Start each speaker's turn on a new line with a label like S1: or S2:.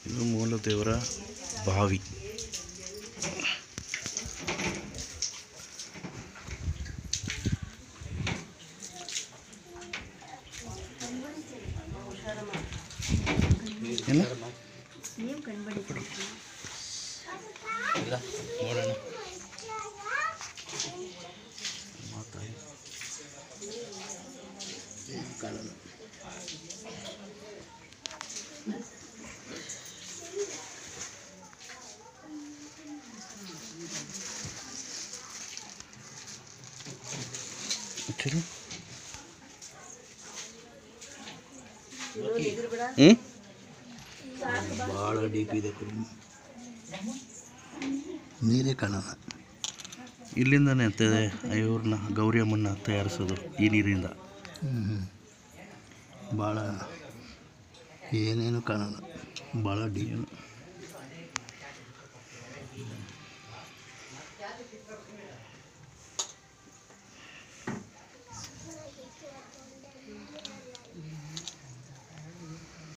S1: ಇದು ಮೂಲ ದೇವರ ಬಾವಿ ಏನು ಇಲ್ಲ ನೋಡೋಣ ಮಾತಾಡಿ
S2: ಕಾಣಲ್ಲ
S1: ಚಲೋ ಹ್ಞೂ
S2: ಭಾಳ ಡೀಪ್ ಇದೆ ಕುರಿ ನೀರೇ ಕಾಣಲ್ಲ
S1: ಇಲ್ಲಿಂದನೇ ಅಂತ ಇವ್ರನ್ನ ಗೌರಿ ಅಮ್ಮನ್ನ ತಯಾರಿಸೋದು ಈ ನೀರಿಂದ
S2: ಭಾಳ ಏನೇನು ಕಾಣಲ್ಲ ಭಾಳ ಡೀಪ್